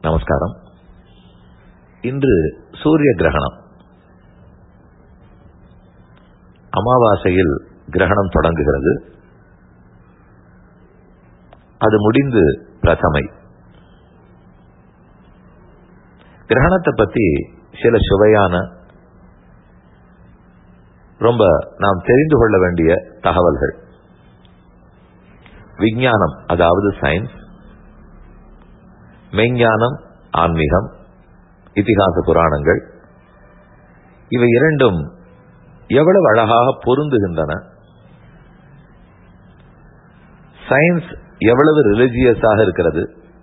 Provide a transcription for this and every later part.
நமஸ்காரம் இன்று சூரிய கிரகணம் அமாவாசையில் கிரகணம் தொடங்குகிறது அது முடிந்து பிரதமை கிரகணத்தை பத்தி சில சுவையான ரொம்ப நாம் தெரிந்து கொள்ள வேண்டிய தகவல்கள் விஞ்ஞானம் அதாவது சயின்ஸ் மெய்ஞானம் ஆன்மீகம் இத்திகாச புராணங்கள் இவை இரண்டும் எவ்வளவு அழகாக பொருந்துகின்றன சயின்ஸ் எவ்வளவு ரிலிஜியஸாக இருக்கிறது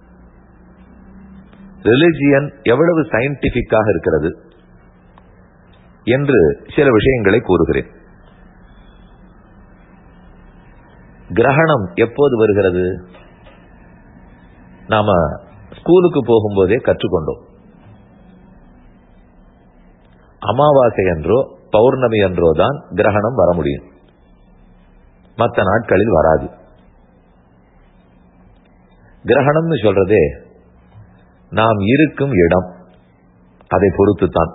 ரிலிஜியன் எவ்வளவு சயின்டிபிக்காக இருக்கிறது என்று சில விஷயங்களை கூறுகிறேன் கிரகணம் எப்போது வருகிறது நாம ஸ்கூலுக்கு போகும்போதே கற்றுக்கொண்டோம் அமாவாசை என்றோ பௌர்ணமி என்றோ தான் கிரகணம் வர முடியும் மற்ற நாட்களில் வராது கிரகணம்னு சொல்றதே நாம் இருக்கும் இடம் அதை பொறுத்துத்தான்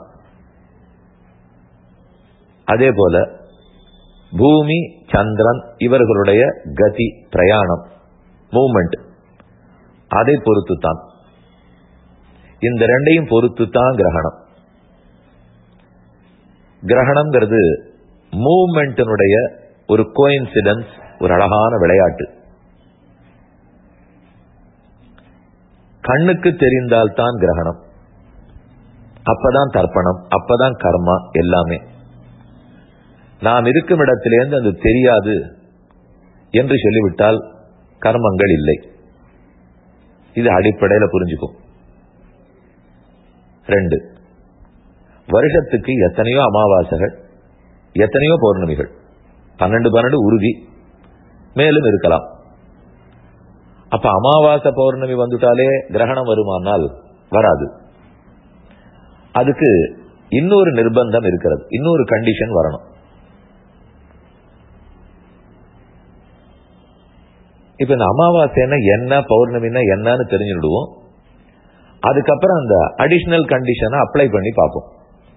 அதே போல பூமி சந்திரன் இவர்களுடைய கதி பிரயாணம் மூமெண்ட் அதை பொறுத்துத்தான் இந்த ரெண்டையும் பொறுத்துத்தான் கிரகணம் கிரகணம்ங்கிறது மூமெண்ட்டினுடைய ஒரு கோயின்சிடன்ஸ் ஒரு அழகான விளையாட்டு கண்ணுக்கு தெரிந்தால்தான் கிரகணம் அப்பதான் தர்ப்பணம் அப்பதான் கர்மா எல்லாமே நாம் இருக்கும் இடத்திலேருந்து அது தெரியாது என்று சொல்லிவிட்டால் கர்மங்கள் இல்லை இது அடிப்படையில் புரிஞ்சுக்கும் ரெண்டு வருஷத்துக்கு எத்தனையோ அமாவாசைகள் எத்தனையோ பௌர்ணமிகள் பன்னெண்டு பன்னெண்டு உறுதி மேலும் இருக்கலாம் அப்ப அமாவாசை பௌர்ணமி வந்துட்டாலே கிரகணம் வருமானால் வராது அதுக்கு இன்னொரு நிர்பந்தம் இருக்கிறது இன்னொரு கண்டிஷன் வரணும் இப்ப இந்த அமாவாசைன்னா என்ன பௌர்ணமின்னா என்னன்னு தெரிஞ்சுடுவோம் அதுக்கப்புறம் அந்த அடிஷனல் கண்டிஷனை அப்ளை பண்ணி பார்ப்போம்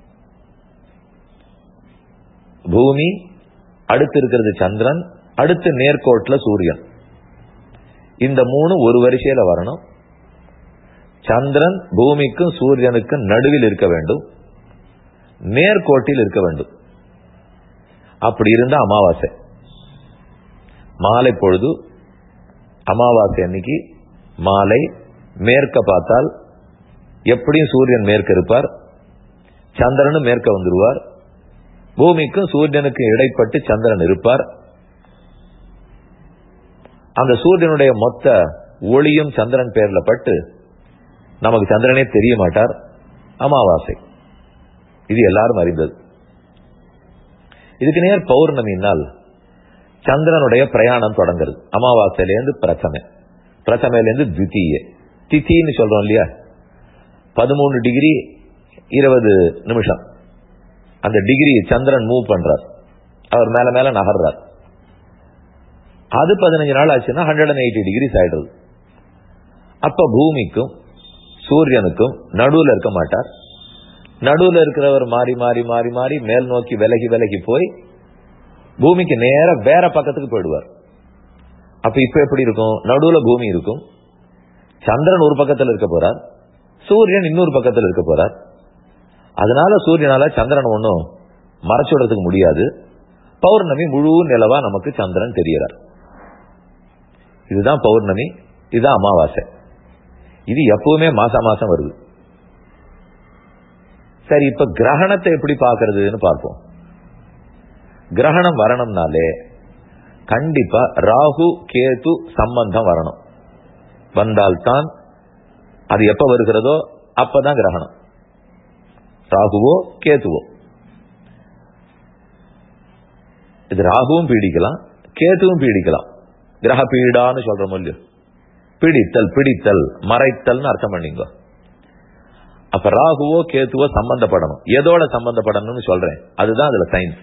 பூமி அடுத்து இருக்கிறது சந்திரன் அடுத்து நேர்கோட்ல சூரியன் இந்த மூணு ஒரு வரிசையில வரணும் சந்திரன் பூமிக்கும் சூரியனுக்கும் நடுவில் இருக்க வேண்டும் நேர்கோட்டில் இருக்க வேண்டும் அப்படி இருந்தா அமாவாசை மாலை பொழுது அமாவாசை அன்னைக்கு மாலை மேற்க பார்த்தால் எப்படியும் சூரியன் மேற்க இருப்பார் சந்திரனும் மேற்க வந்துருவார் பூமிக்கும் சூரியனுக்கும் இடைப்பட்டு சந்திரன் இருப்பார் அந்த சூரியனுடைய மொத்த ஒளியும் சந்திரன் பேர்ல பட்டு நமக்கு சந்திரனே தெரிய மாட்டார் அமாவாசை இது எல்லாரும் அறிந்தது இதுக்கு நேர் பௌர்ணமினால் சந்திரனுடைய பிரயாணம் தொடங்குறது அமாவாசையிலேருந்து பிரச்சனை பிரச்சனையிலேருந்து தித்திய தித்தின்னு சொல்றோம் இல்லையா பதிமூணு டிகிரி இருபது நிமிஷம் அந்த டிகிரி சந்திரன் மூவ் பண்றார் அவர் மேல மேல நகர்றார் அது பதினஞ்சு நாள் ஆச்சுன்னா ஹண்ட்ரட் அண்ட் எயிட்டி டிகிரிஸ் ஆயிடுது அப்ப பூமிக்கும் சூரியனுக்கும் நடுவில் இருக்க மாட்டார் நடுவில் இருக்கிறவர் மாறி மாறி மாறி மாறி மேல் நோக்கி விலகி விலகி போய் பூமிக்கு நேர வேற பக்கத்துக்கு போயிடுவார் அப்ப இப்ப எப்படி இருக்கும் நடுவுல பூமி இருக்கும் சந்திரன் ஒரு பக்கத்தில் இருக்க போறார் சூரியன் இன்னொரு பக்கத்தில் இருக்க போறார் அதனால சூரியனால சந்திரன் ஒன்றும் மறைச்சுடுறதுக்கு முடியாது பௌர்ணமி முழு நிலவா நமக்கு சந்திரன் தெரியறார் இதுதான் பௌர்ணமி இதுதான் அமாவாசை இது எப்பவுமே மாசம் மாசம் வருது சரி இப்ப கிரகணத்தை எப்படி பாக்குறதுன்னு பார்ப்போம் கிரகணம் வரணும்னாலே கண்டிப்பா ராகு கேது சம்பந்தம் வரணும் வந்தால்தான் அது எப்ப வருகிறதோ அப்பதான் கிரகணம் ராகுவோ கேதுவோ இது ராகுவும் பீடிக்கலாம் கேதுவும் பீடிக்கலாம் கிரக பீடான்னு சொல்ற மொழியோ பிடித்தல் பிடித்தல் மறைத்தல்னு அர்த்தம் பண்ணிங்க அப்ப ராகுவோ கேத்துவோ சம்பந்தப்படணும் எதோட சம்பந்தப்படணும்னு சொல்றேன் அதுதான் அதுல சயின்ஸ்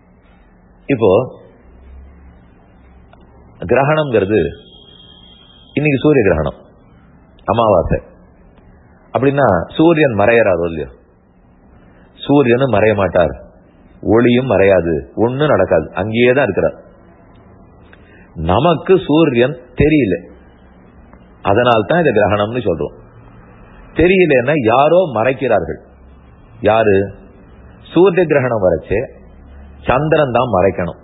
இப்போ கிரகணம்ங்கிறது இன்னைக்கு சூரிய கிரகணம் அமாவாசை அப்படின்னா சூரியன் மறையறாரோ இல்லையோ சூரியனும் மறைய மாட்டார் ஒளியும் மறையாது ஒண்ணும் நடக்காது அங்கேயே தான் இருக்கிறார் நமக்கு சூரியன் தெரியல அதனால் தான் இதை கிரகணம்னு சொல்றோம் தெரியலன்னா யாரோ மறைக்கிறார்கள் யாரு சூரிய கிரகணம் வரைச்சு சந்திரன் தான் மறைக்கணும்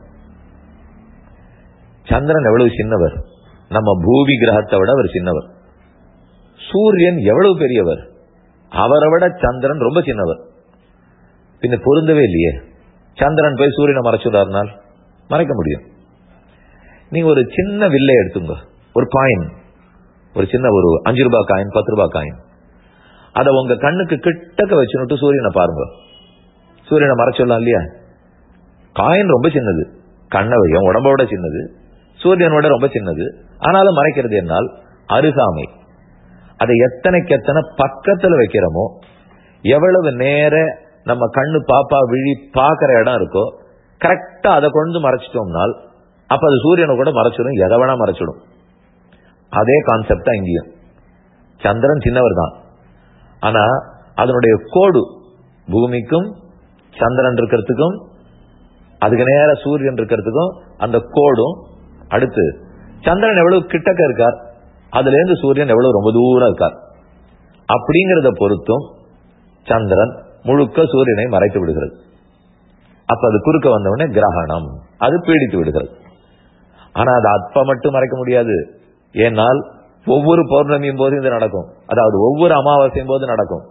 சந்திரன் எவ்வளவு சின்னவர் நம்ம பூமி கிரகத்தை விட அவர் சின்னவர் சூரியன் எவ்வளவு பெரியவர் அவரை விட சந்திரன் ரொம்ப சின்னவர் பின்ன பொருந்தவே இல்லையே சந்திரன் போய் சூரியனை மறைச்சுடாருனால் மறைக்க முடியும் நீங்க ஒரு சின்ன வில்லை எடுத்துங்க ஒரு காயின் ஒரு சின்ன ஒரு அஞ்சு ரூபாய் காயின் பத்து ரூபாய் காயின் அதை உங்க கண்ணுக்கு கிட்டக்க வச்சுனுட்டு சூரியனை பாருங்க சூரியனை மறைச்சிடலாம் இல்லையா காயின் ரொம்ப சின்னது கண்ணை வையும் உடம்போட சின்னது சூரியனோட ரொம்ப சின்னது ஆனாலும் மறைக்கிறது என்னால் அருகாமை அதை எத்தனைக்கு எத்தனை பக்கத்துல வைக்கிறோமோ எவ்வளவு நேர நம்ம கண்ணு பாப்பா விழி பாக்குற இடம் இருக்கோ கரெக்டா அதை கொண்டு மறைச்சிட்டோம்னால் அப்ப அது சூரியனை கூட மறைச்சிடும் எதை வேணா மறைச்சிடும் அதே கான்செப்ட் தான் இங்கேயும் சந்திரன் சின்னவர் தான் ஆனா அதனுடைய கோடு பூமிக்கும் சந்திரன் இருக்கிறதுக்கும் அதுக்கு நேர சூரியன் இருக்கிறதுக்கும் அந்த கோடும் அடுத்து சந்திரன் எவ்வளவு கிட்டக்க இருக்கார் அதுல இருந்து சூரியன் எவ்வளவு ரொம்ப தூரம் இருக்கார் அப்படிங்கறத பொறுத்தும் சந்திரன் முழுக்க சூரியனை மறைத்து விடுகிறது அப்ப அது குறுக்க வந்தவுடனே கிரகணம் அது பீடித்து விடுகிறது ஆனா அது அப்ப மட்டும் மறைக்க முடியாது ஏனால் ஒவ்வொரு பௌர்ணமியும் போது இது நடக்கும் அதாவது ஒவ்வொரு அமாவாசையும் போது நடக்கும்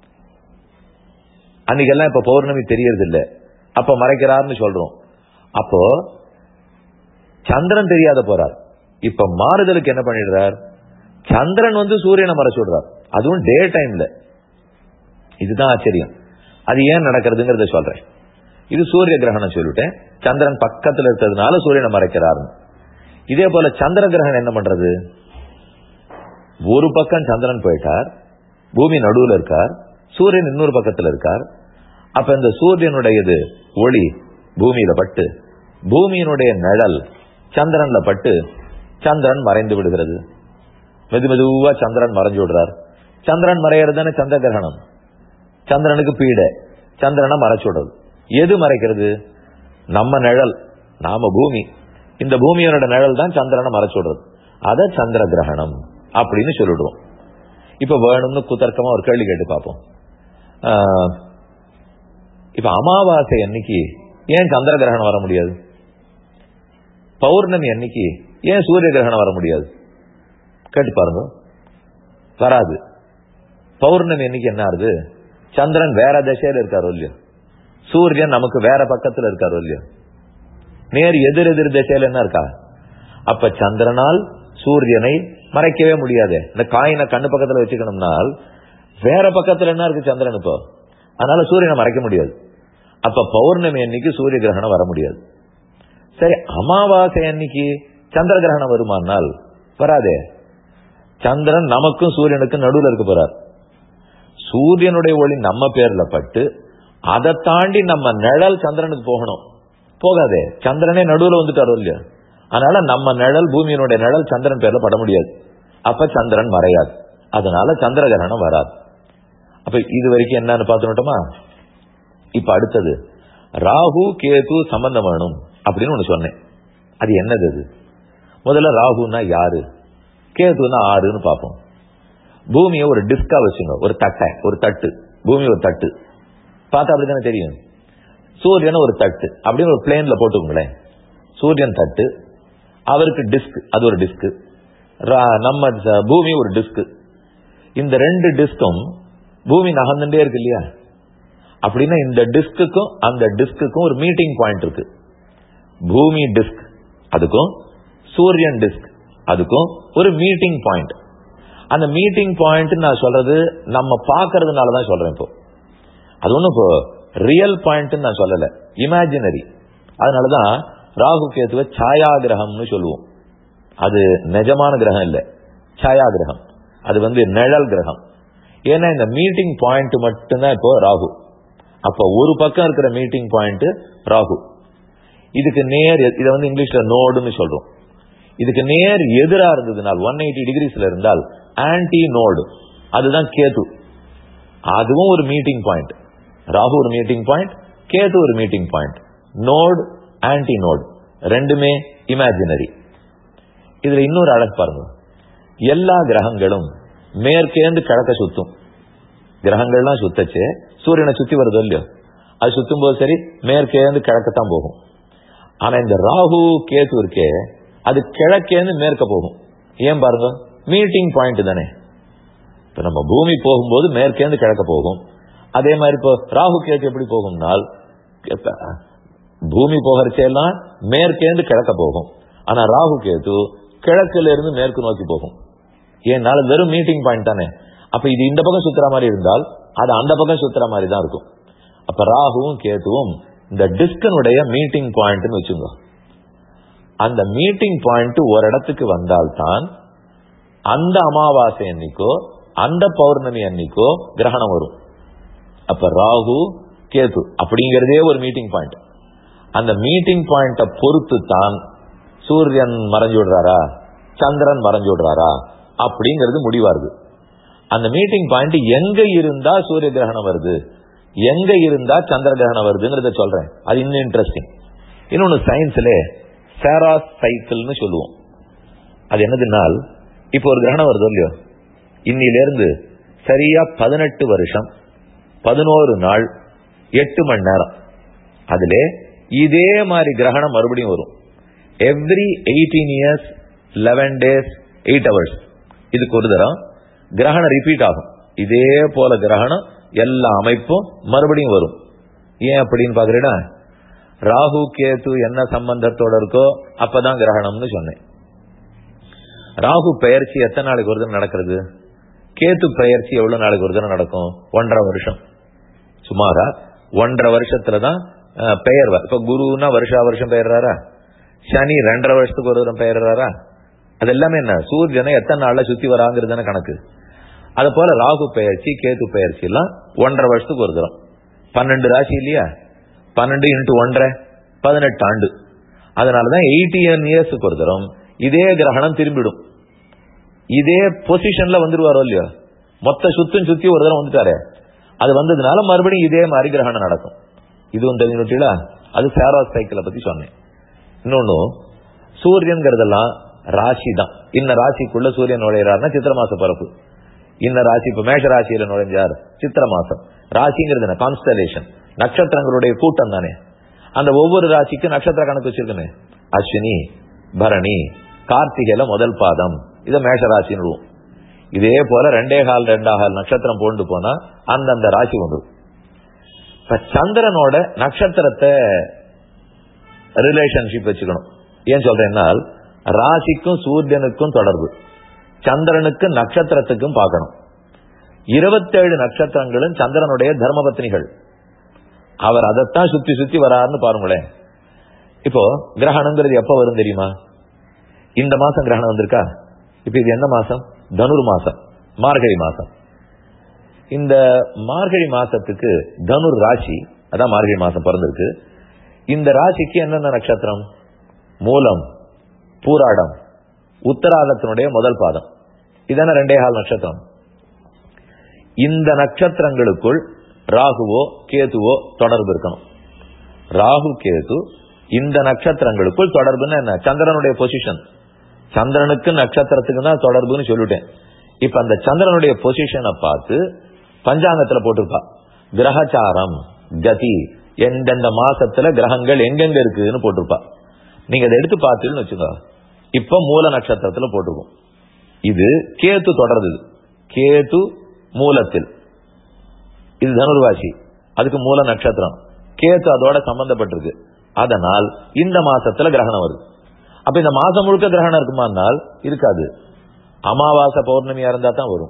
அன்னைக்கெல்லாம் இப்ப பௌர்ணமி தெரியறது இல்ல அப்ப மறைக்கிறார்னு சொல்றோம் அப்போ சந்திரன் தெரியாத போறார் இப்ப மாறுதலுக்கு என்ன பண்ணிடுறார் சந்திரன் வந்து சூரியனை மறைச்சு விடுறார் அதுவும் டே டைம்ல இதுதான் ஆச்சரியம் அது ஏன் நடக்கிறதுங்கிறத சொல்றேன் இது சூரிய கிரகணம் சொல்லிட்டேன் சந்திரன் பக்கத்துல இருக்கிறதுனால சூரியனை மறைக்கிறாருன்னு இதே போல சந்திர கிரகணம் என்ன பண்றது ஒரு பக்கம் சந்திரன் போயிட்டார் பூமி நடுவுல இருக்கார் சூரியன் இன்னொரு பக்கத்துல இருக்கார் அப்ப இந்த சூரியனுடையது ஒளி பூமியில பட்டு பூமியினுடைய நிழல் சந்திரன்ல பட்டு சந்திரன் மறைந்து விடுகிறது மெது மெதுவா சந்திரன் மறைஞ்சு விடுறார் சந்திரன் மறையிறது தானே சந்திர கிரகணம் சந்திரனுக்கு பீடை சந்திரனை மறைச்சு விடுறது எது மறைக்கிறது நம்ம நிழல் நாம பூமி இந்த பூமியோட நிழல் தான் சந்திரனை மறைச்சு விடுறது அத சந்திர கிரகணம் அப்படின்னு சொல்லிடுவோம் இப்ப வேணும்னு குதர்க்கமா ஒரு கேள்வி கேட்டு பார்ப்போம் ஆஹ், இப்ப அமாவாசை அன்னைக்கு ஏன் சந்திர கிரகணம் வர முடியாது பௌர்ணமி அன்னைக்கு ஏன் சூரிய கிரகணம் வர முடியாது கேட்டு பாருங்க வராது பௌர்ணமி அன்னைக்கு என்ன ஆகுது சந்திரன் வேற திசையில இருக்காரோ இல்லையோ சூரியன் நமக்கு வேற பக்கத்துல இருக்காரோ இல்லையோ நேர் எதிர் எதிர் திசையில என்ன இருக்கா அப்ப சந்திரனால் சூரியனை மறைக்கவே முடியாது இந்த காயினை கண்ணு பக்கத்துல வச்சுக்கணும்னால் வேற பக்கத்துல என்ன இருக்கு சந்திரன் இப்போ அதனால சூரியனை மறைக்க முடியாது அப்ப பௌர்ணமி அன்னைக்கு சூரிய கிரகணம் வர முடியாது சரி அமாவாசை அன்னைக்கு சந்திர கிரகணம் வருமானால் வராதே சந்திரன் நமக்கும் சூரியனுக்கும் நடுவுல இருக்க போறார் சூரியனுடைய ஒளி நம்ம பேர்ல பட்டு அதை தாண்டி நம்ம நிழல் சந்திரனுக்கு போகணும் போகாதே சந்திரனே நடுவுல வந்துட்டாரோ இல்லையா அதனால நம்ம நிழல் பூமியினுடைய நிழல் சந்திரன் பேர்ல பட முடியாது அப்ப சந்திரன் மறையாது அதனால சந்திர கிரகணம் வராது அப்ப இது வரைக்கும் என்னன்னு பார்த்துட்டோமா இப்ப அடுத்தது ராகு கேது சம்பந்தம் வேணும் அப்படின்னு ஒண்ணு சொன்னேன் அது என்னது அது முதல்ல ராகுனா யாரு கேதுனா ஆறுன்னு பார்ப்போம் பூமியை ஒரு டிஸ்கா வச்சுங்க ஒரு தட்டை ஒரு தட்டு பூமி ஒரு தட்டு பார்த்தா அப்படித்தானே தெரியும் சூரியனை ஒரு தட்டு அப்படின்னு ஒரு பிளேன்ல போட்டுக்கோங்களேன் சூரியன் தட்டு அவருக்கு டிஸ்க் அது ஒரு டிஸ்க் நம்ம ச- பூமி ஒரு டிஸ்க் இந்த ரெண்டு டிஸ்கும் பூமி நகர்ந்துட்டே இருக்கு இல்லையா அப்படின்னா இந்த டிஸ்க்குக்கும் அந்த டிஸ்க்குக்கும் ஒரு மீட்டிங் பாயிண்ட் இருக்கு பூமி டிஸ்க் அதுக்கும் சூரியன் டிஸ்க் அதுக்கும் ஒரு மீட்டிங் பாயிண்ட் அந்த மீட்டிங் பாயிண்ட் நான் சொல்றது நம்ம பார்க்கறதுனால தான் சொல்றேன் இப்போ அது ஒன்றும் இப்போ ரியல் பாயிண்ட் நான் சொல்லல இமேஜினரி அதனாலதான் ராகு கேத்துவ சாயா கிரகம்னு சொல்லுவோம் அது நிஜமான கிரகம் இல்ல சாயா கிரகம் அது வந்து நிழல் கிரகம் ஏன்னா இந்த மீட்டிங் பாயிண்ட் மட்டும்தான் இப்போ ராகு அப்ப ஒரு பக்கம் இருக்கிற மீட்டிங் பாயிண்ட் ராகு இதுக்கு நேர் இதை வந்து இங்கிலீஷ்ல நோடுன்னு சொல்றோம் இதுக்கு நேர் எதிரா இருந்ததுனால் ஒன் எயிட்டி டிகிரிஸ்ல இருந்தால் ஆன்டி நோடு அதுதான் கேது அதுவும் ஒரு மீட்டிங் பாயிண்ட் ராகு ஒரு மீட்டிங் பாயிண்ட் கேது ஒரு meeting point node anti node ரெண்டுமே இமேஜினரி இதுல இன்னொரு அழகு பாருங்க எல்லா கிரகங்களும் மேற்கேந்து கிழக்க சுத்தும் கிரகங்கள்லாம் சுத்தச்சு சூரியனை சுத்தி வருது இல்லையோ அது சுத்தும் போது சரி மேற்கேந்து கிழக்கத்தான் போகும் ஆனா இந்த ராகு கேது இருக்கே அது கிழக்கேந்து மேற்க போகும் ஏன் பாருங்க மீட்டிங் பாயிண்ட் தானே இப்ப நம்ம பூமி போகும்போது மேற்கேந்து கிழக்க போகும் அதே மாதிரி இப்போ ராகு கேது எப்படி போகும்னால் இப்ப பூமி போகிறச்செல்லாம் மேற்கேந்து கிழக்க போகும் ஆனா ராகு கேது கிழக்குல இருந்து மேற்கு நோக்கி போகும் ஏன்னால வெறும் மீட்டிங் பாயிண்ட் தானே அப்ப இது இந்த பக்கம் சுத்துற மாதிரி இருந்தால் அது அந்த பக்கம் சுத்துற மாதிரி தான் இருக்கும் அப்ப ராகுவும் கேதுவும் இந்த டிஸ்கனுடைய மீட்டிங் பாயிண்ட்னு வச்சுங்க அந்த மீட்டிங் பாயிண்ட் ஒரு இடத்துக்கு வந்தால்தான் அந்த அமாவாசை அன்னைக்கோ அந்த பௌர்ணமி அன்னைக்கோ கிரகணம் வரும் அப்ப ராகு கேது அப்படிங்கிறதே ஒரு மீட்டிங் பாயிண்ட் அந்த மீட்டிங் பாயிண்ட பொறுத்து தான் சூரியன் மறைஞ்சு விடுறாரா சந்திரன் மறைஞ்சு விடுறாரா அப்படிங்கிறது முடிவாருது அந்த மீட்டிங் பாயிண்ட் எங்க இருந்தா சூரிய கிரகணம் வருது எங்க இருந்தா சந்திர கிரகணம் வருதுங்கிறத சொல்றேன் அது இன்னும் இன்ட்ரெஸ்டிங் இன்னொன்னு சயின்ஸ்ல சேராஸ் சைக்கிள்னு சொல்லுவோம் அது என்னதுனால் இப்போ ஒரு கிரகணம் வருது இல்லையோ இன்னிலிருந்து சரியா பதினெட்டு வருஷம் பதினோரு நாள் எட்டு மணி நேரம் அதுல இதே மாதிரி கிரகணம் மறுபடியும் வரும் every eighteen years eleven days eight hours இதுக்கு ஒரு தரம் கிரகணம் ரிப்பீட் ஆகும் இதே போல கிரகணம் எல்லா அமைப்பும் மறுபடியும் வரும் ஏன் அப்படின்னு பாக்குறீங்கன்னா ராகு கேது என்ன சம்பந்தத்தோட இருக்கோ அப்பதான் கிரகணம்னு சொன்னேன் ராகு பெயர்ச்சி எத்தனை நாளைக்கு ஒரு தடவை நடக்கிறது கேத்து பெயர்ச்சி எவ்வளவு நாளைக்கு ஒரு தடவை நடக்கும் ஒன்றரை வருஷம் சுமாரா ஒன்றரை வருஷத்துலதான் பெயர் இப்ப குருன்னா வருஷா வருஷம் பெயர்றாரா சனி ரெண்டரை வருஷத்துக்கு ஒரு தரம் பெயர்றாரா அது எல்லாமே என்ன சூரியனை எத்தனை நாள்ல சுத்தி வராங்கிறது கணக்கு அது போல ராகு பெயர்ச்சி கேது பெயர்ச்சி எல்லாம் ஒன்றரை வருஷத்துக்கு ஒரு தரம் பன்னெண்டு ராசி இல்லையா பன்னெண்டு இன்ட்டு ஒன்றரை பதினெட்டு ஆண்டு அதனாலதான் எயிட்டீன் இயர்ஸுக்கு ஒரு தரம் இதே கிரகணம் திரும்பிடும் இதே பொசிஷன்ல வந்துருவாரோ இல்லையோ மொத்த சுத்தும் சுத்தி ஒரு தரம் வந்துட்டாரு அது வந்ததுனால மறுபடியும் இதே மாதிரி கிரகணம் நடக்கும் இதுவும் தெரிஞ்சுட்டீங்களா அது சேராஸ் சைக்கிளை பத்தி சொன்னேன் இன்னொன்னு சூரியன்கிறதெல்லாம் ராசி தான் இன்ன ராசிக்குள்ள சூரியன் நுழையிறாருன்னா சித்திர மாச பரப்பு இன்ன ராசி இப்ப மேஷ ராசியில நுழைஞ்சார் சித்திர மாசம் ராசிங்கிறது என்ன கான்ஸ்டலேஷன் நட்சத்திரங்களுடைய கூட்டம் தானே அந்த ஒவ்வொரு ராசிக்கும் நட்சத்திர கணக்கு வச்சிருக்கமே அஸ்வினி பரணி கார்த்திகையில முதல் பாதம் இதை மேஷ ராசின்னு இதே போல ரெண்டே கால் ரெண்டா கால் நட்சத்திரம் போண்டு போனா அந்தந்த ராசி ஒன்று இப்ப சந்திரனோட நட்சத்திரத்தை ரிலேஷன்ஷிப் வச்சுக்கணும் ஏன் சொல்றேன்னா ராசிக்கும் சூரியனுக்கும் தொடர்பு சந்திரனுக்கு நட்சத்திரத்துக்கும் பார்க்கணும் இருபத்தேழு நட்சத்திரங்களும் சந்திரனுடைய தர்மபத்னிகள் அவர் அதைத்தான் சுத்தி சுத்தி வராருன்னு பாருங்களேன் இப்போ கிரகணங்கிறது எப்ப வரும் தெரியுமா இந்த மாசம் கிரகணம் வந்திருக்கா இப்ப இது என்ன மாசம் தனுர் மாசம் மார்கழி மாசம் இந்த மார்கழி மாசத்துக்கு தனுர் ராசி அதான் மார்கழி மாசம் பிறந்திருக்கு இந்த ராசிக்கு என்னென்ன நட்சத்திரம் மூலம் பூராடம் உத்தராதத்தினுடைய முதல் பாதம் இதான ரெண்டே கால் நட்சத்திரம் இந்த நட்சத்திரங்களுக்குள் ராகுவோ கேதுவோ தொடர்பு இருக்கணும் ராகு கேது இந்த நட்சத்திரங்களுக்குள் தொடர்புன்னு என்ன சந்திரனுடைய பொசிஷன் சந்திரனுக்கு நட்சத்திரத்துக்கு தான் தொடர்புன்னு சொல்லிட்டேன் இப்ப அந்த சந்திரனுடைய பொசிஷனை பார்த்து பஞ்சாங்கத்துல போட்டிருப்பா கிரகச்சாரம் கதி எந்தெந்த மாசத்துல கிரகங்கள் எங்கெங்க இருக்குன்னு போட்டிருப்பா நீங்க அதை எடுத்து பார்த்தீங்கன்னு வச்சுக்கோ இப்ப மூல நட்சத்திரத்துல போட்டிருக்கும் இது கேத்து தொடருது கேது மூலத்தில் இது தனுர்வாசி அதுக்கு மூல நட்சத்திரம் கேத்து அதோட சம்பந்தப்பட்டிருக்கு அதனால் இந்த மாசத்துல கிரகணம் வருது அப்ப இந்த மாசம் முழுக்க கிரகணம் இருக்குமானால் இருக்காது அமாவாசை பௌர்ணமியா இருந்தா தான் வரும்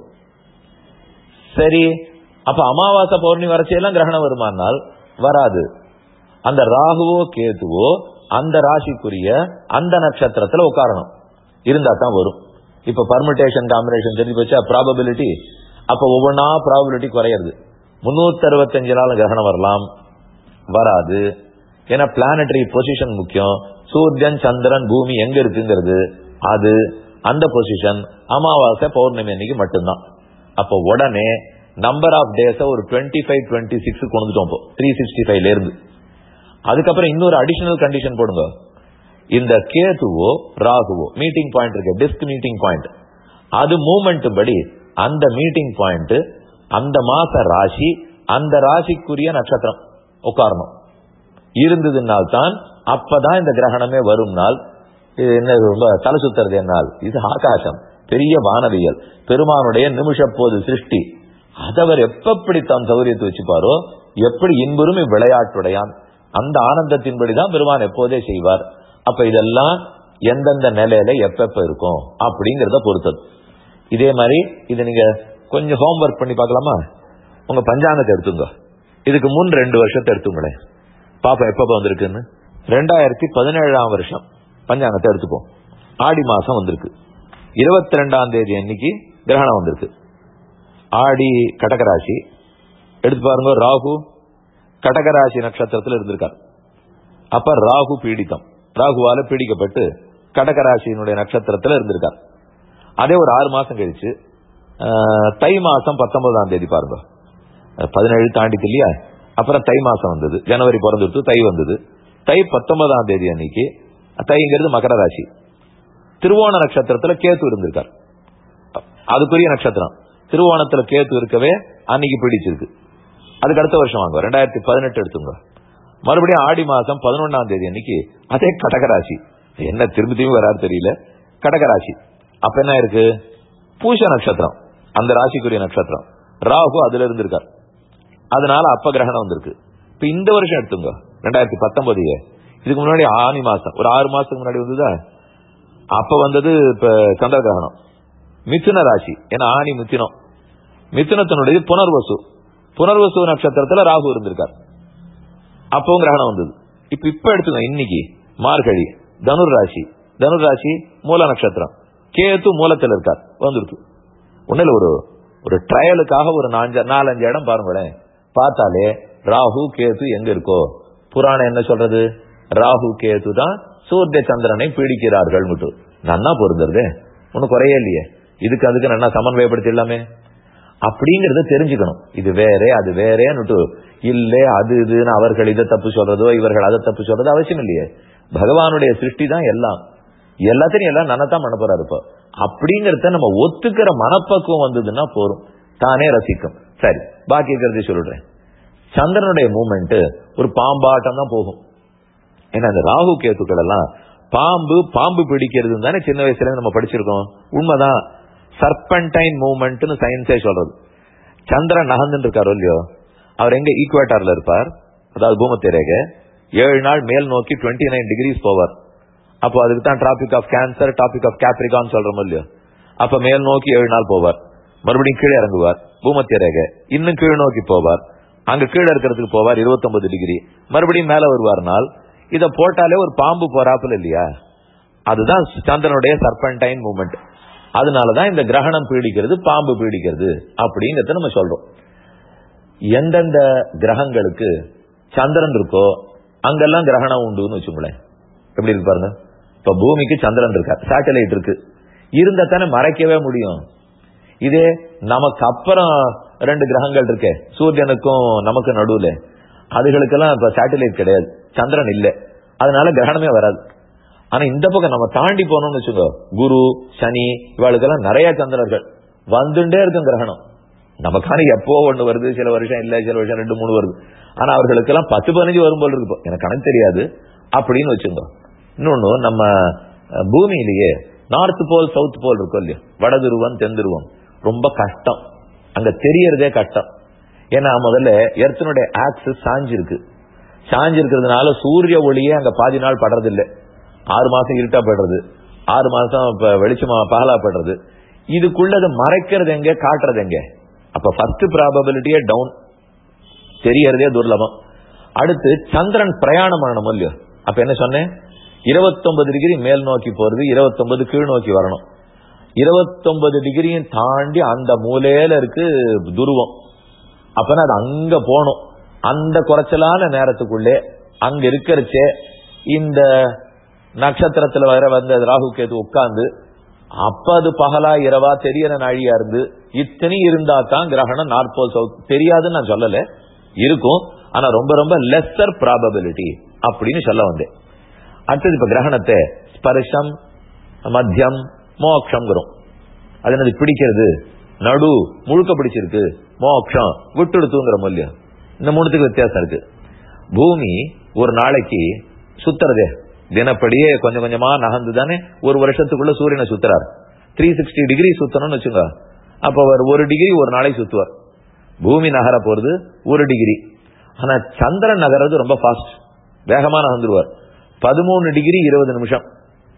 சரி அப்ப அமாவாசை பௌர்ணமி வரைச்செல்லாம் கிரகணம் வருமானால் வராது அந்த ராகுவோ கேதுவோ அந்த ராசிக்குரிய அந்த நட்சத்திரத்துல உட்காரணும் இருந்தா தான் வரும் இப்ப பர்மிட்டேஷன் காம்பினேஷன் தெரிஞ்சு போச்சா ப்ராபபிலிட்டி அப்ப ஒவ்வொன்றா ப்ராபபிலிட்டி குறையிறது முன்னூத்தி அறுபத்தஞ்சு நாள் கிரகணம் வரலாம் வராது ஏன்னா பிளானட்டரி பொசிஷன் முக்கியம் சூரியன் சந்திரன் பூமி எங்க இருக்குங்கிறது அது அந்த பொசிஷன் அமாவாசை பௌர்ணமி அன்னைக்கு மட்டும்தான் அப்போ உடனே நம்பர் ஆஃப் டேஸ ஒரு டுவெண்ட்டி ஃபைவ் டுவெண்ட்டி சிக்ஸ் கொண்டுட்டோம் இப்போ த்ரீ சிக்ஸ்டி ஃபைவ்ல இருந்து அதுக்கப்புறம் இன்னொரு அடிஷனல் கண்டிஷன் போடுங்க இந்த கேதுவோ ராகுவோ மீட்டிங் பாயிண்ட் இருக்கு டிஸ்க் மீட்டிங் பாயிண்ட் அது மூமெண்ட் படி அந்த மீட்டிங் பாயிண்ட் அந்த மாச ராசி அந்த ராசிக்குரிய நட்சத்திரம் உட்காரணும் இருந்ததுனால் தான் அப்பதான் இந்த கிரகணமே வரும் நாள் இது என்ன ரொம்ப தலை சுத்துறது என்னால் இது ஆகாசம் பெரிய வானவியல் பெருமானுடைய நிமிஷ போது சிருஷ்டி அதவர் எப்படி தம் சௌரியத்தை வச்சுப்பாரோ எப்படி இன்புறும் இவ்விளையாட்டுடையான் அந்த ஆனந்தத்தின்படிதான் பெருமான் எப்போதே செய்வார் அப்ப இதெல்லாம் எந்தெந்த நிலையில எப்பப்ப இருக்கும் அப்படிங்கறத பொறுத்தது இதே மாதிரி இது நீங்க கொஞ்சம் ஹோம்ஒர்க் பண்ணி பார்க்கலாமா உங்க பஞ்சாங்கத்தை எடுத்துங்க இதுக்கு முன் ரெண்டு வருஷத்தை எடுத்துங்களேன் பாப்பா எப்ப வந்திருக்குன்னு ரெண்டாயிரத்தி பதினேழாம் வருஷம் பஞ்சாங்கத்தை எடுத்துப்போம் ஆடி மாசம் வந்திருக்கு இருபத்தி ரெண்டாம் தேதி அன்னைக்கு கிரகணம் வந்திருக்கு ஆடி கடகராசி எடுத்து பாருங்க ராகு கடகராசி நட்சத்திரத்தில் இருந்திருக்கார் அப்ப ராகு பீடித்தம் ராகுவால பீடிக்கப்பட்டு கடகராசியினுடைய நட்சத்திரத்தில் இருந்திருக்கார் அதே ஒரு ஆறு மாசம் கழிச்சு ஆஹ், தை மாசம் பத்தொன்பதாம் தேதி பாருங்க பதினேழு தாண்டிட்டு இல்லையா அப்புறம் தை மாசம் வந்தது ஜனவரி பிறந்துட்டு தை வந்தது தை பத்தொன்பதாம் தேதி அன்னைக்கு தைங்கிறது மகர ராசி திருவோண நட்சத்திரத்துல கேத்து இருந்திருக்கார் அதுக்குரிய நட்சத்திரம் திருவோணத்துல கேத்து இருக்கவே அன்னைக்கு பிடிச்சிருக்கு அதுக்கு அடுத்த வருஷம் வாங்க ரெண்டாயிரத்தி பதினெட்டு எடுத்துங்க மறுபடியும் ஆடி மாசம் பதினொன்னாம் தேதி அன்னைக்கு அதே கடகராசி என்ன திரும்பி திரும்பி வராது தெரியல கடகராசி அப்ப என்ன இருக்கு பூச நட்சத்திரம் அந்த ராசிக்குரிய நட்சத்திரம் ராகு அதுல இருந்திருக்கார் அதனால அப்ப கிரகணம் வந்திருக்கு இப்ப இந்த வருஷம் எடுத்துங்க ரெண்டாயிரத்தி பத்தொன்பது இதுக்கு முன்னாடி ஆனி மாசம் ஒரு ஆறு மாசத்துக்கு முன்னாடி வந்ததா அப்ப வந்தது இப்ப சந்திர கிரகணம் மிதுன ராசி ஏன்னா ஆணி மிதுனம் மிதுனத்தினுடைய புனர்வசு புனர்வசு நட்சத்திரத்துல ராகு இருந்திருக்கார் அப்பவும் கிரகணம் வந்தது இப்ப இப்ப எடுத்துங்க இன்னைக்கு மார்கழி தனுர் ராசி தனுர் ராசி மூல நட்சத்திரம் கேத்து மூலத்தில் இருக்கார் வந்திருக்கு ஒண்ணுல ஒரு ஒரு ட்ரையலுக்காக ஒரு நாஞ்ச நாலஞ்சு இடம் பாருங்களேன் பார்த்தாலே ராகு கேது எங்க இருக்கோ புராணம் என்ன சொல்றது ராகு கேது தான் சூரிய சந்திரனை பீடிக்கிறார்கள் நன்னா பொருந்துறதே ஒன்னும் குறையே இல்லையே இதுக்கு அதுக்கு நல்லா சமன்வயப்படுத்திடலாமே அப்படிங்கறத தெரிஞ்சுக்கணும் இது வேற அது வேறேன்னுட்டு இல்ல அது இதுன்னு அவர்கள் இதை தப்பு சொல்றதோ இவர்கள் அதை தப்பு சொல்றதோ அவசியம் இல்லையே பகவானுடைய சிருஷ்டி தான் எல்லாம் எல்லாத்தையும் எல்லாம் நன்னதான் பண்ண போறாரு இப்போ அப்படிங்கறத நம்ம ஒத்துக்கிற மனப்பக்குவம் வந்ததுன்னா போரும் தானே ரசிக்கும் சரி பாக்கி இருக்கிறதை சொல்லிடுறேன் சந்திரனுடைய மூமெண்ட் ஒரு பாம்பாட்டம் தான் போகும் ஏன்னா அந்த ராகு கேத்துக்கள் எல்லாம் பாம்பு பாம்பு பிடிக்கிறது தானே சின்ன வயசுல இருந்து நம்ம படிச்சிருக்கோம் உண்மைதான் சர்பன்டைன் மூவ்மெண்ட்னு சயின்ஸே சொல்றது சந்திரன் நகர்ந்துட்டு இருக்காரோ இல்லையோ அவர் எங்க ஈக்குவேட்டர்ல இருப்பார் அதாவது பூமத்திய ரேகை ஏழு நாள் மேல் நோக்கி டுவெண்ட்டி நைன் டிகிரிஸ் போவார் அப்போ அதுக்கு தான் tropic of Cancer tropic of Capricorn சொல்றோம் இல்லையோ அப்ப மேல் நோக்கி ஏழு நாள் போவார் மறுபடியும் கீழே இறங்குவார் பூமத்திய ரேகை இன்னும் கீழ் நோக்கி போவார் அங்க கீழே இருக்கிறதுக்கு போவார் 29 டிகிரி மறுபடியும் மேல வருவார்னால் இத போட்டாலே ஒரு பாம்பு போறாப்புல இல்லையா அதுதான் சந்திரனுடைய சர்பன்டைன் மூமெண்ட் அதனாலதான் இந்த கிரகணம் பீடிக்கிறது பாம்பு பீடிக்கிறது அப்படிங்கறத நம்ம சொல்றோம் எந்தெந்த கிரகங்களுக்கு சந்திரன் இருக்கோ அங்கெல்லாம் கிரகணம் உண்டுன்னு வச்சுங்களேன் எப்படி இருக்கு பாருங்க இப்ப பூமிக்கு சந்திரன் இருக்கா சேட்டலைட் இருக்கு இருந்தா தானே மறைக்கவே முடியும் இதே நமக்கு அப்புறம் ரெண்டு கிரகங்கள் இருக்கே சூரியனுக்கும் நமக்கு நடுவுல அதுகளுக்கெல்லாம் இப்ப சேட்டலைட் கிடையாது சந்திரன் இல்ல அதனால கிரகணமே வராது ஆனா இந்த பக்கம் நம்ம தாண்டி போனோம்னு வச்சுக்கோ குரு சனி இவாளுக்கெல்லாம் நிறைய சந்திரர்கள் வந்துட்டே இருக்கும் கிரகணம் நமக்கான எப்போ ஒண்ணு வருது சில வருஷம் இல்ல சில வருஷம் ரெண்டு மூணு வருது ஆனா அவர்களுக்கெல்லாம் பத்து பதினஞ்சு வரும் போல இருக்கு இப்போ. எனக்கு கணக்கு தெரியாது அப்படின்னு வச்சுங்க இன்னொன்னு நம்ம அஹ், பூமியிலேயே நார்த் போல் சவுத் போல் இருக்கும் இல்லையா வடதுருவம் தென்துருவம் ரொம்ப கஷ்டம் அங்க தெரியறதே கஷ்டம் ஏன்னா முதல்ல எர்த்தனுடைய ஆக்சிஸ் சாஞ்சிருக்கு சாஞ்சு இருக்கிறதுனால சூரிய ஒளியே அங்க பாதி நாள் படுறது இல்ல ஆறு மாசம் இருட்டா படுறது ஆறு மாசம் இப்ப வெளிச்சமா பகலா படுறது இதுக்குள்ளது மறைக்கிறது எங்க காட்டுறது எங்க அப்ப ஃபர்ஸ்ட் ப்ராபபிலிட்டியே டவுன் தெரியறதே துர்லபம் அடுத்து சந்திரன் பிரயாணம் பண்ணணும் இல்லையோ அப்ப என்ன சொன்னேன் 29 டிகிரி மேல் நோக்கி போறது 29 கீழ் நோக்கி வரணும் 29 டிகிரியும் தாண்டி அந்த மூலையில இருக்கு துருவம் அப்பனா அது அங்க போகணும் அந்த குறைச்சலான நேரத்துக்குள்ளே அங்க இருக்கிறச்சே இந்த நட்சத்திரத்துல வர வந்த ராகு கேது உட்கார்ந்து அப்ப அது பகலா இரவா தெரியற நாழியா இருந்து இத்தனை இருந்தா தான் கிரகணம் நாற்பது சவு- தெரியாதுன்னு நான் சொல்லல இருக்கும் ஆனா ரொம்ப ரொம்ப லெஸ்ஸர் ப்ராபபிலிட்டி அப்படின்னு சொல்ல வந்தேன் அடுத்தது இப்ப கிரகணத்தை ஸ்பர்ஷம் மத்தியம் மோக்ஷங்கிறோம் அது என்னது பிடிக்கிறது நடு முழுக்க பிடிச்சிருக்கு மோக்ஷம் விட்டுடுத்துங்கிற மூலியம் இந்த மூணுத்துக்கு வித்தியாசம் இருக்கு பூமி ஒரு நாளைக்கு சுத்துறதே தினப்படியே கொஞ்சம் கொஞ்சமா நகர்ந்து தானே ஒரு வருஷத்துக்குள்ள சூரியனை சுத்துறார் த்ரீ சிக்ஸ்டி டிகிரி சுத்தணும்னு வச்சுங்க அப்ப அவர் ஒரு டிகிரி ஒரு நாளைக்கு சுத்துவார் பூமி நகர போறது ஒரு டிகிரி ஆனா சந்திரன் நகர்றது ரொம்ப ஃபாஸ்ட் வேகமா நகர்ந்துருவார் பதிமூணு டிகிரி இருபது நிமிஷம்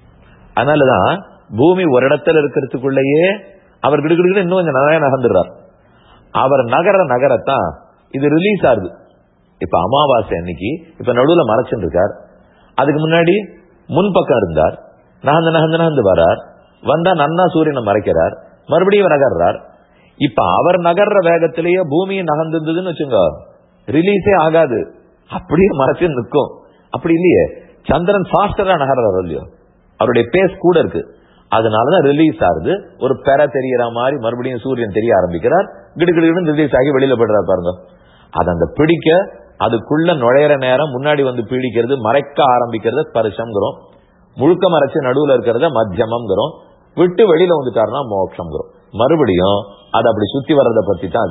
அதனாலதான் பூமி ஒரு இடத்துல இருக்கிறதுக்குள்ளேயே அவர் கிடுகிடுன்னு இன்னும் கொஞ்சம் நிறைய நகர்ந்துடுறார் அவர் நகர நகரத்தான் இது ரிலீஸ் ஆகுது இப்ப அமாவாசை அன்னைக்கு இப்ப நடுவுல மறைச்சுட்டு இருக்கார் அதுக்கு முன்னாடி முன்பக்கம் இருந்தார் நகர்ந்து நகர்ந்து நகர்ந்து வரார் வந்தா நன்னா சூரியனை மறைக்கிறார் மறுபடியும் நகர்றார் இப்ப அவர் நகர்ற வேகத்திலேயே பூமியும் நகர்ந்துருந்ததுன்னு வச்சுங்க ரிலீஸே ஆகாது அப்படியே மறைச்சு நிற்கும் அப்படி இல்லையே சந்திரன் ஃபாஸ்டரா நகர்றாரு இல்லையோ அவருடைய பேஸ் கூட இருக்கு அதனாலதான் ரிலீஸ் ஆகுது ஒரு பெற தெரியற மாதிரி மறுபடியும் சூரியன் தெரிய ஆரம்பிக்கிறார் கிடுகிடுன்னு ரிலீஸ் ஆகி வெளியில போயிடுறாரு பாருங்க அது அந்த பிடிக்க அதுக்குள்ள நுழையிற நேரம் முன்னாடி வந்து பீடிக்கிறது மறைக்க ஆரம்பிக்கிறது ஸ்பர்ஷம்ங்கிறோம் முழுக்க மறைச்சு நடுவுல இருக்கிறத மத்தியமம்ங்கிறோம் விட்டு வெளியில வந்துட்டாருன்னா மோட்சம்ங்கிறோம் மறுபடியும் அது அப்படி சுத்தி வர்றதை பத்தி தான் அது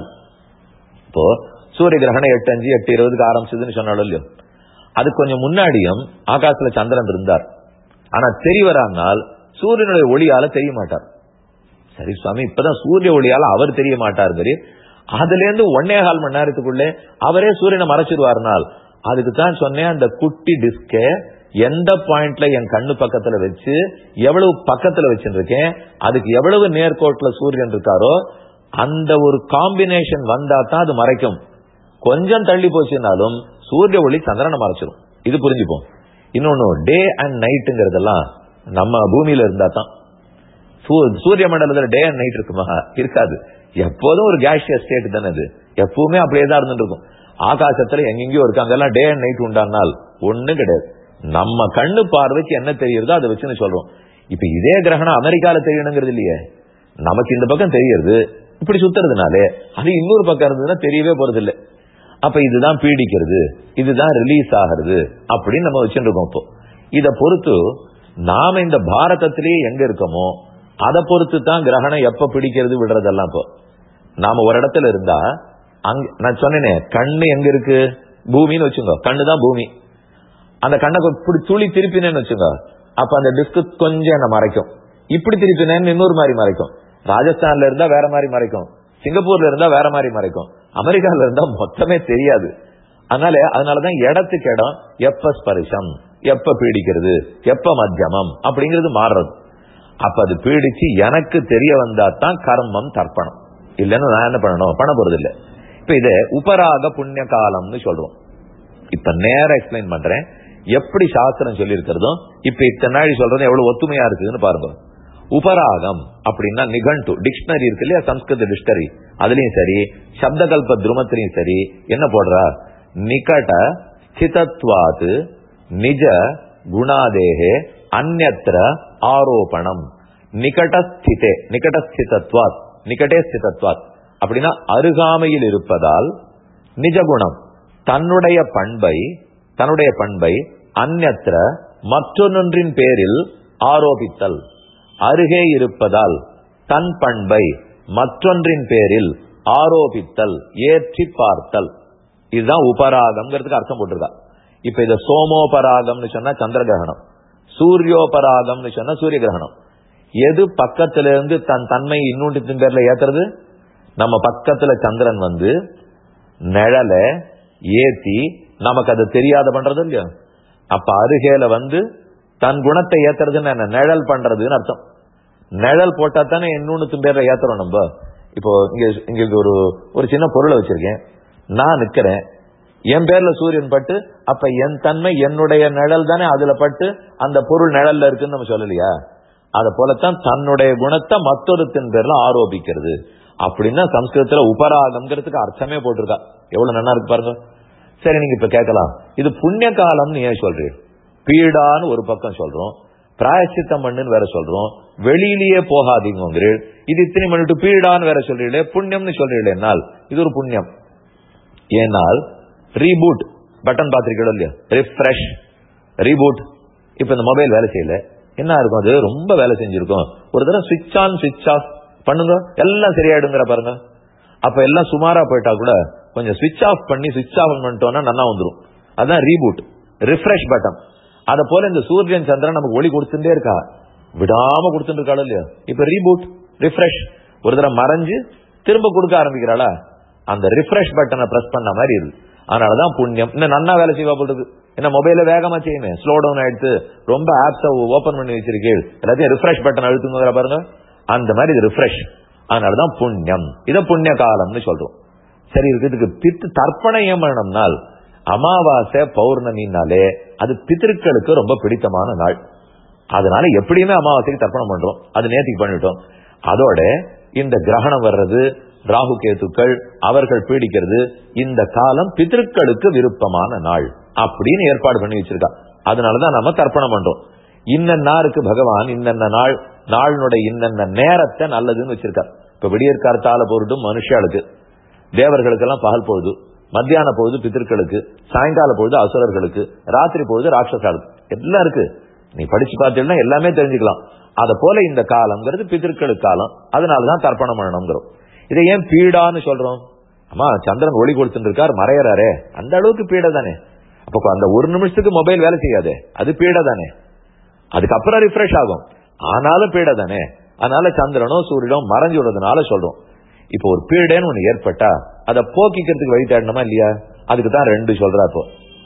இப்போ சூரிய கிரகணம் எட்டு அஞ்சு எட்டு இருபதுக்கு ஆரம்பிச்சதுன்னு சொன்னாலும் இல்லையோ அது கொஞ்சம் முன்னாடியும் ஆகாசத்துல சந்திரன் இருந்தார் ஆனா தெரியவரானால் சூரியனுடைய ஒளியால தெரிய மாட்டார் சரி சுவாமி இப்பதான் சூரிய ஒளியால அவர் தெரிய மாட்டார் அதுல இருந்து ஒன்னே கால் மணி நேரத்துக்குள்ளே அவரே சூரியனை மறைச்சிருவாருனால் அதுக்கு தான் சொன்னேன் அந்த குட்டி டிஸ்க எந்த பாயிண்ட்ல என் கண்ணு பக்கத்துல வச்சு எவ்வளவு பக்கத்துல வச்சிருக்கேன் அதுக்கு எவ்வளவு நேர்கோட்டுல சூரியன் இருக்காரோ அந்த ஒரு காம்பினேஷன் வந்தா தான் அது மறைக்கும் கொஞ்சம் தள்ளி போச்சுனாலும் சூரிய ஒளி சந்திரனை மறைச்சிடும் இது புரிஞ்சுப்போம் இன்னொன்னு டே அண்ட் நைட்டுங்கிறதெல்லாம் நம்ம பூமியில இருந்தா தான் சூ- சூரிய மண்டலத்துல டே அண்ட் நைட் இருக்குமா இருக்காது எப்போதும் ஒரு கேஷியஸ் ஸ்டேட் தானே அது எப்பவுமே அப்படியே தான் இருந்துட்டு இருக்கும் ஆகாசத்துல எங்கெங்கயோ இருக்கு அங்கெல்லாம் டே அண்ட் நைட் உண்டானால் ஒண்ணும் கிடையாது நம்ம கண்ணு பார்வைக்கு என்ன தெரியுறதோ அதை வச்சுன்னு சொல்றோம் இப்ப இதே கிரகணம் அமெரிக்கால தெரியணுங்கிறது இல்லையே நமக்கு இந்த பக்கம் தெரியுது இப்படி சுத்துறதுனாலே அது இன்னொரு பக்கம் இருந்ததுன்னா தெரியவே போறது இல்ல அப்ப இதுதான் பீடிக்கிறது இதுதான் ரிலீஸ் ஆகிறது அப்படின்னு நம்ம வச்சுட்டு இருக்கோம் இப்போ இத பொறுத்து நாம இந்த பாரதத்திலேயே எங்க இருக்கோமோ அதை பொறுத்து தான் கிரகணம் எப்ப பிடிக்கிறது விடுறதெல்லாம் இப்போ நாம ஒரு இடத்துல இருந்தா அங்க நான் சொன்னேனே கண்ணு எங்க இருக்கு பூமின்னு வச்சுங்க கண்ணு தான் பூமி அந்த கண்ணை கொ- இப்படி துளி திருப்பினேன்னு வச்சுங்க அப்ப அந்த டிஸ்க் கொஞ்சம் என்ன மறைக்கும் இப்படி திருப்பினேன்னு இன்னொரு மாதிரி மறைக்கும் ராஜஸ்தான்ல இருந்தா வேற மாதிரி மறைக்கும் சிங்கப்பூர்ல இருந்தா வேற மாதிரி மறைக்கும் அமெரிக்கால இருந்தா மொத்தமே தெரியாது அதனால அதனாலதான் இடத்துக்கு இடம் எப்ப ஸ்பரிசம் எப்ப பீடிக்கிறது எப்ப மத்தியமம் அப்படிங்கிறது மாறுறது அப்ப அது பீடிச்சு எனக்கு தெரிய வந்தா தான் கர்மம் தர்ப்பணம் இல்லைன்னு நான் என்ன பண்ணணும் பண்ண போறது இல்ல இப்ப இத உபராக புண்ணிய காலம்னு சொல்றோம் இப்ப நேரா எக்ஸ்பிளைன் பண்றேன் எப்படி சாஸ்திரம் சொல்லி இருக்கிறதும் இப்ப இத்தனை நாள் சொல்றது எவ்வளவு ஒத்துமையா இருக்குதுன்னு பாருங்க உபராகம் அப்படின்னா நிகண்டு டிக்ஷனரி இருக்கு இல்லையா சம்ஸ்கிருத டிக்ஷனரி அதுலயும் சரி சப்தகல்ப துருமத்திலையும் சரி என்ன போடுறா நிகட ஸ்திதத்வாத் நிஜ குணாதேகே அந்நத்திர ஆரோபணம் நிகடஸ்திதே நிகடஸ்திதத்வாத் நிகடே ஸ்திதத்வாத் அப்படின்னா அருகாமையில் இருப்பதால் நிஜகுணம் தன்னுடைய பண்பை தன்னுடைய பண்பை அந்நத்திர மற்றொன்றின் பேரில் ஆரோபித்தல் அருகே இருப்பதால் தன் பண்பை மற்றொன்றின் பேரில் ஆரோபித்தல் ஏற்றி பார்த்தல் இதுதான் உபராகம்ங்கிறதுக்கு அர்த்தம் போட்டிருக்கா இப்ப இத சோமோபராகம்னு சொன்னா சந்திர கிரகணம் சூரியோபராகம்னு சொன்னா சூரிய கிரகணம் எது பக்கத்துல இருந்து தன் தன்மை இன்னொன்றத்தின் பேர்ல ஏத்துறது நம்ம பக்கத்துல சந்திரன் வந்து நிழல ஏத்தி நமக்கு அது தெரியாத பண்றது இல்லையா அப்ப அருகேல வந்து தன் குணத்தை ஏத்துறதுன்னு என்ன நிழல் பண்றதுன்னு அர்த்தம் நிழல் போட்டா தானே இன்னொன்னு பேர்ல ஏத்துறோம் நம்ம இப்போ இங்க இங்க ஒரு ஒரு சின்ன பொருளை வச்சிருக்கேன் நான் நிக்கிறேன் என் பேர்ல சூரியன் பட்டு அப்ப என் தன்மை என்னுடைய நிழல் தானே அதுல பட்டு அந்த பொருள் நிழல்ல இருக்குன்னு நம்ம சொல்லலையா அத போலத்தான் தன்னுடைய குணத்தை மற்றொருத்தின் பேர்ல ஆரோபிக்கிறது அப்படின்னா சம்ஸ்கிருதத்துல உபராகம்ங்கிறதுக்கு அர்த்தமே போட்டிருக்கா எவ்வளவு நல்லா இருக்கு பாருங்க சரி நீங்க இப்ப கேட்கலாம் இது புண்ணிய காலம்னு ஏன் சொல்றீர் பீடான்னு ஒரு பக்கம் சொல்றோம் பிராயச்சித்தம் பண்ணுன்னு வேற சொல்றோம் வெளியிலேயே போகாதீங்க இது இத்தனை பண்ணிட்டு பீடான்னு வேற சொல்றீங்களே புண்ணியம்னு சொல்றீங்களேனால் இது ஒரு புண்ணியம் ஏனால் ரீபூட் பட்டன் பாத்திரிக்கோ இல்லையா ரிஃப்ரெஷ் ரீபூட் இப்ப இந்த மொபைல் வேலை செய்யல என்ன இருக்கும் அது ரொம்ப வேலை செஞ்சிருக்கும் ஒரு தடவை சுவிட்ச் ஆன் சுவிட்ச் ஆஃப் பண்ணுங்க எல்லாம் சரியாயிடுங்கிற பாருங்க அப்ப எல்லாம் சுமாரா போயிட்டா கூட கொஞ்சம் சுவிட்ச் ஆஃப் பண்ணி சுவிட்ச் ஆஃப் பண்ணிட்டோம்னா நல்லா வந்துடும் அதான் ரீபூட் ரிஃப்ரெஷ் பட்டன் அத போல இந்த சூரியன் சந்திரன் நமக்கு ஒளி கொடுத்துட்டே இருக்கா விடாம கொடுத்துட்டு இருக்காள் இல்லையா இப்ப ரீபூட் ரிஃப்ரெஷ் ஒரு தடவை மறைஞ்சு திரும்ப கொடுக்க ஆரம்பிக்கிறாளா அந்த ரிஃப்ரெஷ் பட்டனை பிரஸ் பண்ண மாதிரி இருக்கு அதனாலதான் புண்ணியம் இன்னும் நன்னா வேலை செய்வா போடுறது என்ன மொபைல வேகமா செய்யணும் ஸ்லோ டவுன் ஆயிடுத்து ரொம்ப ஆப்ஸ ஓபன் பண்ணி வச்சிருக்கீள் எல்லாத்தையும் ரிஃப்ரெஷ் பட்டன் அழுத்துங்க பாருங்க அந்த மாதிரி இது ரிஃப்ரெஷ் அதனாலதான் புண்ணியம் இத புண்ணிய காலம்னு சொல்றோம் சரி இதுக்கு பித்து தர்ப்பணம் பண்ணணும்னால் அமாவாசை பௌர்ணமினாலே அது பித்திருக்களுக்கு ரொம்ப பிடித்தமான நாள் அதனால எப்படியுமே அமாவாசைக்கு தர்ப்பணம் பண்றோம் அது நேத்திக்கு பண்ணிட்டோம் அதோட இந்த கிரகணம் வர்றது ராகு கேத்துக்கள் அவர்கள் பீடிக்கிறது இந்த காலம் பித்திருக்களுக்கு விருப்பமான நாள் அப்படின்னு ஏற்பாடு பண்ணி வச்சிருக்கா அதனாலதான் நம்ம தர்ப்பணம் பண்றோம் இன்னன்னாருக்கு பகவான் இன்னென்ன நாள் நாளினுடைய இன்னென்ன நேரத்தை நல்லதுன்னு வச்சிருக்கா இப்ப விடியற்காலத்தால பொருட்டும் மனுஷாளுக்கு தேவர்களுக்கெல்லாம் பகல் பொழுது மத்தியான பொழுது பித்திருக்களுக்கு சாயங்கால பொழுது அசுரர்களுக்கு ராத்திரி பொழுது ராட்சசாளுக்கு எல்லாம் இருக்கு நீ படிச்சு பார்த்தீங்கன்னா எல்லாமே தெரிஞ்சுக்கலாம் அத போல இந்த காலம்ங்கிறது பித்திருக்களுக்கு காலம் அதனாலதான் தர்ப்பணம் பண்ணணுங்கிறோம் இதை ஏன் பீடான்னு சொல்றோம் அம்மா சந்திரன் ஒளி கொடுத்துட்டு இருக்கார் மறையறாரே அந்த அளவுக்கு பீடை தானே அப்ப அந்த ஒரு நிமிஷத்துக்கு மொபைல் வேலை செய்யாது அது பீடை தானே அதுக்கப்புறம் ரிஃப்ரெஷ் ஆகும் ஆனாலும் பீடை தானே அதனால சந்திரனோ சூரியனோ மறைஞ்சு விடுறதுனால சொல்றோம் இப்போ ஒரு பீடைன்னு ஒண்ணு ஏற்பட்டா அதை போக்கிக்கிறதுக்கு வழி தேடணுமா இல்லையா அதுக்கு தான் ரெண்டு சொல்றா இப்போ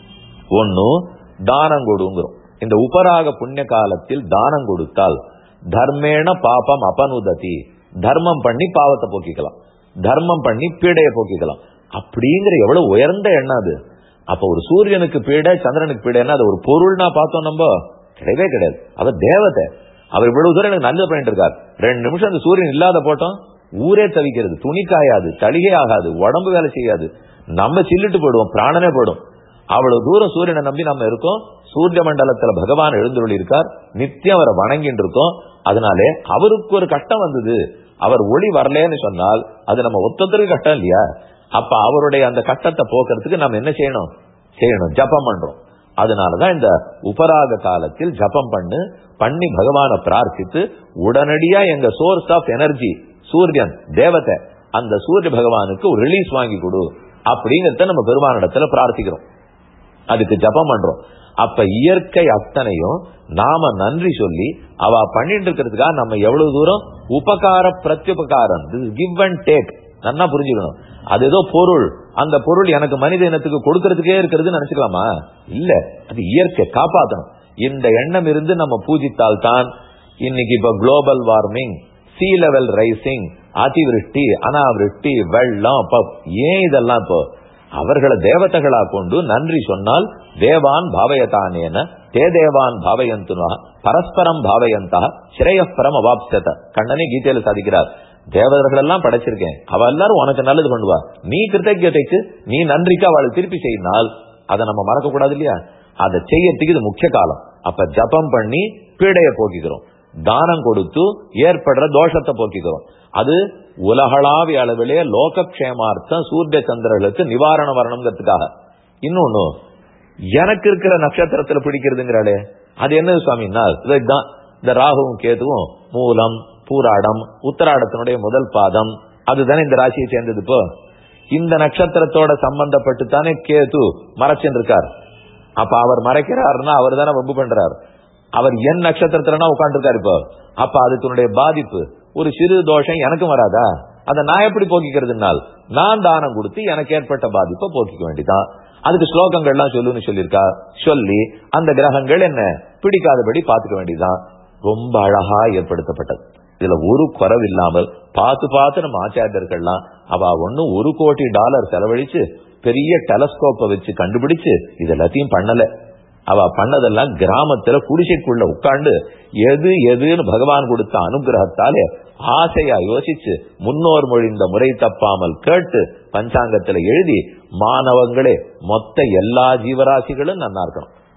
ஒன்னு தானம் கொடுங்கிறோம் இந்த உபராக புண்ணிய காலத்தில் தானம் கொடுத்தால் தர்மேண பாபம் அபனுததி தர்மம் பண்ணி பாவத்தை போக்கிக்கலாம் தர்மம் பண்ணி பீடையை போக்கிக்கலாம் அப்படிங்கிற எவ்வளவு உயர்ந்த எண்ணம் அது அப்ப ஒரு சூரியனுக்கு பீடை சந்திரனுக்கு பீடைன்னா அது ஒரு பொருள்னா பார்த்தோம் நம்ம கிடையவே கிடையாது அவர் தேவதை அவர் இவ்வளவு தூரம் எனக்கு நல்லது பண்ணிட்டு இருக்கார் ரெண்டு நிமிஷம் அந்த சூரியன் இல்லாத போட்டோம் ஊரே தவிக்கிறது துணி காயாது தளிகை ஆகாது உடம்பு வேலை செய்யாது நம்ம சில்லிட்டு போயிடுவோம் பிராணனே போயிடும் அவ்வளவு தூரம் சூரியனை நம்பி நம்ம இருக்கோம் சூரிய மண்டலத்துல பகவான் எழுந்துள்ளி இருக்கார் நித்தியம் அவரை வணங்கிட்டு இருக்கோம் அதனாலே அவருக்கு ஒரு கஷ்டம் வந்தது அவர் ஒளி வரலன்னு சொன்னால் அது நம்ம ஒத்தத்திற்கு கஷ்டம் இல்லையா அப்ப அவருடைய அந்த கஷ்டத்தை போக்குறதுக்கு நம்ம என்ன செய்யணும் செய்யணும் ஜபம் பண்றோம் அதனாலதான் இந்த உபராக காலத்தில் ஜபம் பண்ணு பண்ணி பகவானை பிரார்த்தித்து உடனடியா எங்க சோர்ஸ் ஆஃப் எனர்ஜி சூரியன் தேவதை அந்த சூரிய பகவானுக்கு ஒரு ரிலீஸ் வாங்கி கொடு அப்படிங்கறத நம்ம பெருமானிடத்துல பிரார்த்திக்கிறோம் அதுக்கு ஜபம் பண்றோம் அப்ப இயற்கை அத்தனையும் நாம நன்றி சொல்லி அவ பண்ணிட்டு இருக்கிறதுக்காக நம்ம எவ்வளவு தூரம் உபகார பிரத்யுபகாரம் கிவ் அண்ட் டேக் நல்லா புரிஞ்சுக்கணும் அது ஏதோ பொருள் அந்த பொருள் எனக்கு மனித இனத்துக்கு கொடுக்கறதுக்கே இருக்கிறது நினைச்சுக்கலாமா இல்ல அது இயற்கை காப்பாத்தணும் இந்த எண்ணம் இருந்து நம்ம பூஜித்தால் தான் இன்னைக்கு இப்ப global warming sea level rising அதிவிருஷ்டி அனாவிருஷ்டி வெள்ளம் ஏன் இதெல்லாம் இப்போ அவர்களை தேவதைகளா கொண்டு நன்றி சொன்னால் தேவான் பாவயதானேன தே தேவான் பாவயந்துனா பரஸ்பரம் பாவயந்தா ஸ்ரேயப்பரம் அவாப்சத கண்ணனே கீதையில சாதிக்கிறார் தேவதர்கள் எல்லாம் படைச்சிருக்கேன் அவ எல்லாரும் உனக்கு நல்லது பண்ணுவா நீ கிருத்தஜதைக்கு நீ நன்றிக்கு அவளை திருப்பி செய்யினால் அதை நம்ம மறக்க கூடாது இல்லையா அதை செய்யறதுக்கு இது முக்கிய காலம் அப்ப ஜபம் பண்ணி பீடைய போக்கிக்கிறோம் தானம் கொடுத்து ஏற்படுற தோஷத்தை போக்கிக்கிறோம் அது உலகளாவிய அளவிலே லோகக்ஷேமார்த்தம் சூரிய சந்திரர்களுக்கு நிவாரணம் வரணுங்கிறதுக்காக இன்னொன்னு எனக்கு இருக்கிற நட்சத்திரத்துல பிடிக்கிறதுங்கிறாளே அது என்னது சுவாமின்னா இதுதான் இந்த ராகுவும் கேதுவும் மூலம் பூராடம் உத்தராடத்தினுடைய முதல் பாதம் அதுதானே இந்த ராசியை சேர்ந்தது இப்போ இந்த நட்சத்திரத்தோட சம்பந்தப்பட்டு தானே கேது மறைச்சுட்டு இருக்கார் அப்ப அவர் மறைக்கிறாருன்னா அவர் தானே வம்பு பண்றார் அவர் என் நட்சத்திரத்துலனா உட்காந்துருக்காரு இப்போ அப்ப அதுக்கு பாதிப்பு ஒரு சிறு தோஷம் எனக்கும் வராதா அதை நான் எப்படி போக்கிக்கிறதுனால் நான் தானம் கொடுத்து எனக்கு ஏற்பட்ட பாதிப்பை போக்கிக்க வேண்டிதான் அதுக்கு ஸ்லோகங்கள்லாம் சொல்லுன்னு சொல்லியிருக்கா சொல்லி அந்த கிரகங்கள் என்ன பிடிக்காதபடி பாத்துக்க வேண்டியதுதான் ரொம்ப அழகா ஏற்படுத்தப்பட்டது இதுல ஒரு குறவு இல்லாமல் பார்த்து பார்த்து நம்ம ஆச்சாரியர்கள்லாம் அவ ஒண்ணு ஒரு கோடி டாலர் செலவழிச்சு பெரிய டெலஸ்கோப்பை வச்சு கண்டுபிடிச்சு இது எல்லாத்தையும் பண்ணல அவ பண்ணதெல்லாம் கிராமத்துல குடிசைக்குள்ள உட்கார்ந்து எது எதுன்னு பகவான் கொடுத்த அனுகிரகத்தாலே ஆசையா யோசிச்சு முன்னோர் மொழிந்த முறை தப்பாமல் கேட்டு பஞ்சாங்கத்துல எழுதி மாணவங்களே மொத்த எல்லா ஜீவராசிகளும் நன்னா இருக்கணும்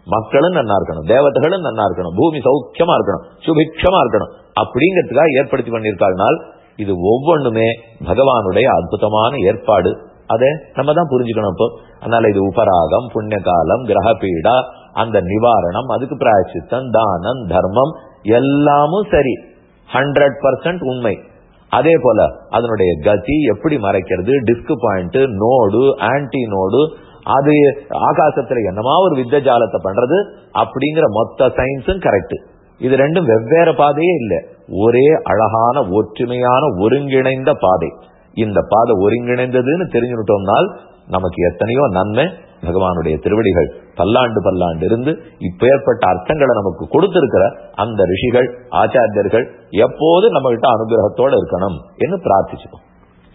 மக்களும் நன்னா இருக்கணும் தேவதைகளும் நன்னா இருக்கணும் பூமி சௌக்கியமா இருக்கணும் சுபிக்ஷமா இருக்கணும் அப்படிங்கிறதுக்காக ஏற்படுத்தி பண்ணியிருக்காள்னால் இது ஒவ்வொன்றுமே பகவானுடைய அற்புதமான ஏற்பாடு அதை நம்ம தான் புரிஞ்சுக்கணும் இப்போ அதனால இது உபராகம் புண்ணிய காலம் கிரகபீடா அந்த நிவாரணம் அதுக்கு பிராயச்சித்தம் தானம் தர்மம் எல்லாமும் சரி ஹண்ட்ரட் பர்சன்ட் உண்மை அதே போல அதனுடைய கதி எப்படி மறைக்கிறது disc point node anti node அது ஆகாசத்துல என்னமா ஒரு வித்த ஜாலத்தை பண்றது அப்படிங்கிற மொத்த சயின்ஸும் கரெக்ட் இது ரெண்டும் வெவ்வேறு பாதையே இல்லை ஒரே அழகான ஒற்றுமையான ஒருங்கிணைந்த பாதை இந்த பாதை ஒருங்கிணைந்ததுன்னு தெரிஞ்சுட்டோம்னால் நமக்கு எத்தனையோ நன்மை பகவானுடைய திருவடிகள் பல்லாண்டு பல்லாண்டு இருந்து இப்ப ஏற்பட்ட அர்த்தங்களை நமக்கு கொடுத்திருக்கிற அந்த ரிஷிகள் ஆச்சாரியர்கள் எப்போது நம்ம கிட்ட அனுகிரகத்தோட இருக்கணும் என்று பிரார்த்திச்சுக்கோம்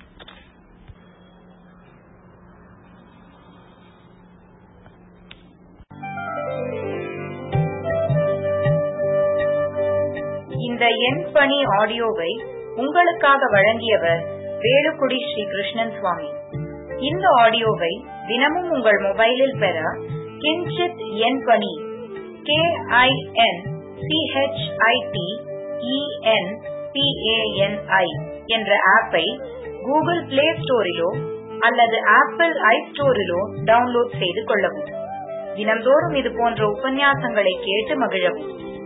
இந்த எண் பணி ஆடியோவை உங்களுக்காக வழங்கியவர் வேலுக்குடி ஸ்ரீ கிருஷ்ணன் சுவாமி இந்த ஆடியோவை தினமும் உங்கள் மொபைலில் பெற கிஞ்சித் எண் பணி கே ஐ என் சிஹெச்ஐடி இஎன் பிஏஎன்ஐ என்ற ஆப்பை கூகுள் பிளே ஸ்டோரிலோ அல்லது ஆப்பிள் ஐ ஸ்டோரிலோ டவுன்லோட் செய்து கொள்ளவும் தினந்தோறும் இது போன்ற உபன்யாசங்களை கேட்டு மகிழவும்